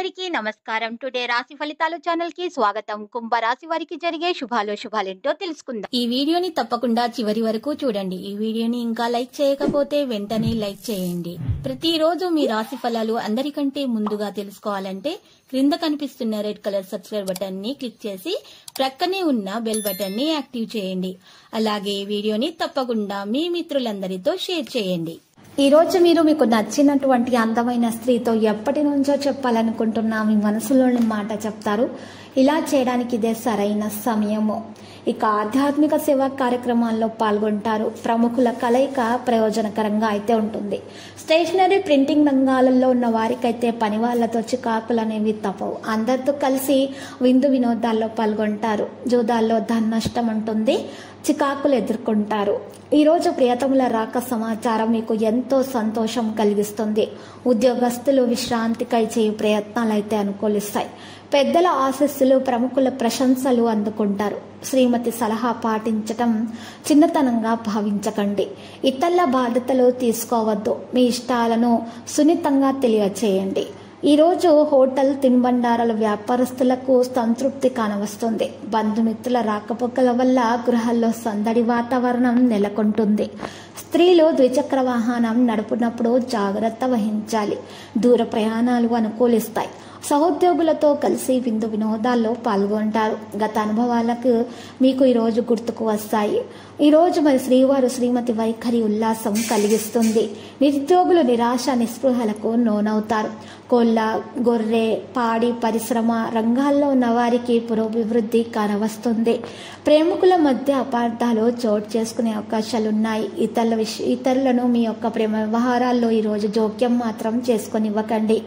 అందరికీ నమస్కారం టుడే రాశి ఫలితాలు ఛానల్ కి స్వాగతం కుంభ రాశి వారికి జరిగే శుభాలు శుభాలేంటో తెలుసుకుందాం ఈ వీడియోని తప్పకుండా చివరి వరకు చూడండి ఈ వీడియోని ఇంకా లైక్ చేయకపోతే వెంటనే లైక్ చేయండి ప్రతిరోజు మీ రాశి ఫలాలు అందరికంటే ముందుగా తెలుసుకోవాలంటే క్రింద కనిపిస్తున్న రెడ్ కలర్ సబ్స్క్రైబ్ బటన్ ని క్లిక్ చేసి ప్రక్కనే ఉన్న బెల్ బటన్ ని యాక్టివ్ చేయండి అలాగే ఈ వీడియోని తప్పకుండా మీ మిత్రులందరితో షేర్ చేయండి ఈ రోజు మీరు మీకు నచ్చినటువంటి అందమైన స్త్రీతో ఎప్పటి నుంచో చెప్పాలనుకుంటున్నా మీ మనసులోని మాట చెప్తారు ఇలా చేయడానికి ఇదే సరైన సమయము ఇక ఆధ్యాత్మిక సేవా కార్యక్రమాల్లో పాల్గొంటారు ప్రముఖుల కలయిక ప్రయోజనకరంగా అయితే ఉంటుంది స్టేషనరీ ప్రింటింగ్ రంగాలలో ఉన్న వారికైతే పని వాళ్ళతో చికాకులు అనేవి తప్పవు అందరితో కలిసి విందు వినోదాల్లో పాల్గొంటారు జూదాల్లో ధన నష్టం ఉంటుంది చికాకులు ఎదుర్కొంటారు ఈరోజు ప్రియతముల రాక సమాచారం మీకు ఎంతో సంతోషం కలిగిస్తుంది ఉద్యోగస్తులు విశ్రాంతికై చేయు ప్రయత్నాలు అయితే అనుకూలిస్తాయి పెద్దల ఆశస్సులు ప్రముఖుల ప్రశంసలు అందుకుంటారు శ్రీమతి సలహా పాటించటం చిన్నతనంగా భావించకండి ఇతరుల బాధ్యతలు తీసుకోవద్దు మీ ఇష్టాలను సున్నితంగా తెలియచేయండి ఈరోజు హోటల్ తినుబండారాల వ్యాపారస్తులకు సంతృప్తి కానవస్తుంది బంధుమిత్రుల రాకపోకల వల్ల గృహాల్లో సందడి వాతావరణం నెలకొంటుంది స్త్రీలు ద్విచక్ర వాహనం నడుపునప్పుడు జాగ్రత్త వహించాలి దూర ప్రయాణాలు అనుకూలిస్తాయి సహోద్యోగులతో కలిసి విందు వినోదాల్లో పాల్గొంటారు గత అనుభవాలకు మీకు ఈరోజు గుర్తుకు వస్తాయి ఈరోజు మరి శ్రీవారు శ్రీమతి వైఖరి ఉల్లాసం కలిగిస్తుంది నిరుద్యోగులు నిరాశ నిస్పృహలకు నోనవుతారు కోళ్ళ గొర్రె పాడి పరిశ్రమ రంగాల్లో ఉన్న వారికి పురోభివృద్ధి కానవస్తుంది ప్రేమికుల మధ్య అపార్థాలు చోటు చేసుకునే అవకాశాలున్నాయి ఇతరుల విష ఇతరులను మీ యొక్క ప్రేమ వ్యవహారాల్లో ఈరోజు జోక్యం మాత్రం చేసుకొనివ్వకండి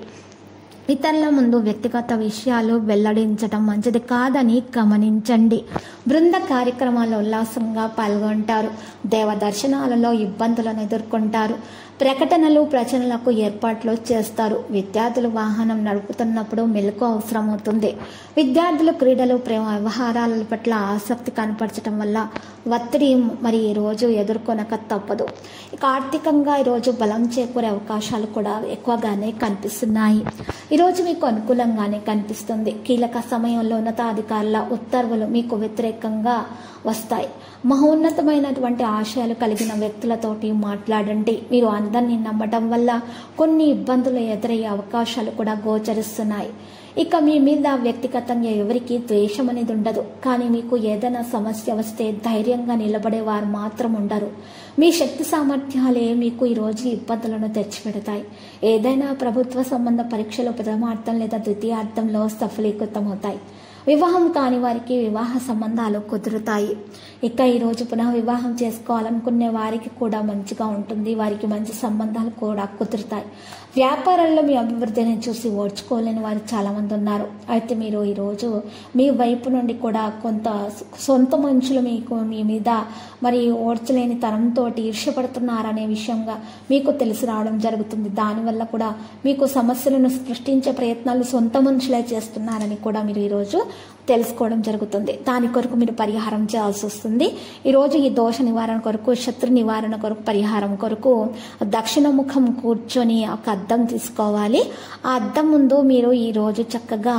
ఇతరుల ముందు వ్యక్తిగత విషయాలు వెల్లడించడం మంచిది కాదని గమనించండి బృంద కార్యక్రమాల్లో ఉల్లాసంగా పాల్గొంటారు దేవ దర్శనాలలో ఇబ్బందులను ఎదుర్కొంటారు ప్రకటనలు ప్రచనలకు ఏర్పాట్లు చేస్తారు విద్యార్థులు వాహనం నడుపుతున్నప్పుడు మెలకు అవసరమవుతుంది విద్యార్థులు క్రీడలు ప్రేమ వ్యవహారాల పట్ల ఆసక్తి కనపరచడం వల్ల ఒత్తిడి మరి ఈ రోజు ఎదుర్కొనక తప్పదు ఇక ఆర్థికంగా ఈరోజు బలం చేకూరే అవకాశాలు కూడా ఎక్కువగానే కనిపిస్తున్నాయి ఈరోజు మీకు అనుకూలంగానే కనిపిస్తుంది కీలక సమయంలో ఉన్నతాధికారుల ఉత్తర్వులు మీకు వ్యతిరేకంగా వస్తాయి మహోన్నతమైనటువంటి ఆశయాలు కలిగిన వ్యక్తులతోటి మాట్లాడండి మీరు అందరినీ నమ్మడం వల్ల కొన్ని ఇబ్బందులు ఎదురయ్యే అవకాశాలు కూడా గోచరిస్తున్నాయి ఇక మీ మీద వ్యక్తిగతంగా ఎవరికి ద్వేషం అనేది ఉండదు కానీ మీకు ఏదైనా సమస్య వస్తే ధైర్యంగా నిలబడే వారు మాత్రం ఉండరు మీ శక్తి సామర్థ్యాలే మీకు ఈరోజు ఇబ్బందులను తెచ్చిపెడతాయి ఏదైనా ప్రభుత్వ సంబంధ పరీక్షలు ప్రథమార్థం లేదా ద్వితీయార్థంలో సఫలీకృతమవుతాయి వివాహం కాని వారికి వివాహ సంబంధాలు కుదురుతాయి ఇక ఈరోజు పునః వివాహం చేసుకోవాలనుకునే వారికి కూడా మంచిగా ఉంటుంది వారికి మంచి సంబంధాలు కూడా కుదురుతాయి వ్యాపారంలో మీ అభివృద్ధిని చూసి ఓడ్చుకోలేని వారు చాలామంది ఉన్నారు అయితే మీరు ఈరోజు మీ వైపు నుండి కూడా కొంత సొంత మనుషులు మీకు మీ మీద మరి ఓడ్చలేని తరంతో ఈర్ష్యపడుతున్నారనే విషయంగా మీకు తెలిసి రావడం జరుగుతుంది దానివల్ల కూడా మీకు సమస్యలను సృష్టించే ప్రయత్నాలు సొంత మనుషులే చేస్తున్నారని కూడా మీరు ఈరోజు తెలుసుకోవడం జరుగుతుంది దాని కొరకు మీరు పరిహారం చేయాల్సి వస్తుంది ఈరోజు ఈ దోష నివారణ కొరకు శత్రు నివారణ కొరకు పరిహారం కొరకు దక్షిణ ముఖం కూర్చొని ఒక అద్దం తీసుకోవాలి ఆ అద్దం ముందు మీరు ఈరోజు చక్కగా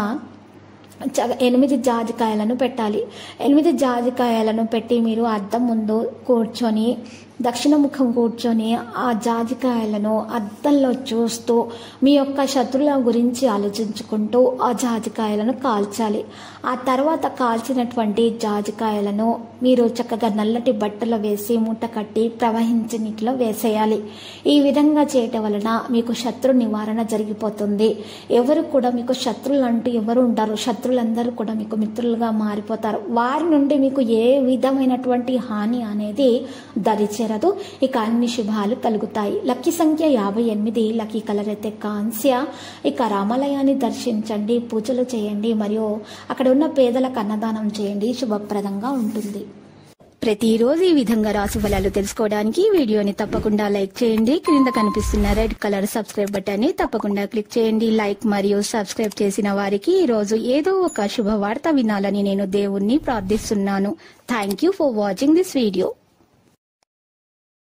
చ- ఎనిమిది జాజికాయలను పెట్టాలి ఎనిమిది జాజికాయలను పెట్టి మీరు అద్దం ముందు కూర్చొని దక్షిణ ముఖం కూర్చొని ఆ జాజికాయలను అద్దంలో చూస్తూ మీ యొక్క శత్రువుల గురించి ఆలోచించుకుంటూ ఆ జాజికాయలను కాల్చాలి ఆ తర్వాత కాల్చినటువంటి జాజికాయలను మీరు చక్కగా నల్లటి బట్టలో వేసి మూట కట్టి ప్రవహించే నీటిలో వేసేయాలి ఈ విధంగా చేయటం వలన మీకు శత్రు నివారణ జరిగిపోతుంది ఎవరు కూడా మీకు శత్రువులు అంటూ ఎవరు ఉండరు శత్రువులందరూ కూడా మీకు మిత్రులుగా మారిపోతారు వారి నుండి మీకు ఏ విధమైనటువంటి హాని అనేది దరిచేరదు ఇక అన్ని శుభాలు కలుగుతాయి లక్కీ సంఖ్య యాభై ఎనిమిది లక్కీ కలర్ అయితే కాంస్య ఇక రామాలయాన్ని దర్శించండి పూజలు చేయండి మరియు అక్కడ ఉన్న పేదలకు అన్నదానం చేయండి శుభప్రదంగా ఉంటుంది ప్రతిరోజు ఈ విధంగా రాశి ఫలాలు తెలుసుకోవడానికి ఈ వీడియోని తప్పకుండా లైక్ చేయండి క్రింద కనిపిస్తున్న రెడ్ కలర్ సబ్స్క్రైబ్ బటన్ ని తప్పకుండా క్లిక్ చేయండి లైక్ మరియు సబ్స్క్రైబ్ చేసిన వారికి ఈ రోజు ఏదో ఒక శుభవార్త వినాలని నేను దేవుణ్ణి ప్రార్థిస్తున్నాను thank you for watching this video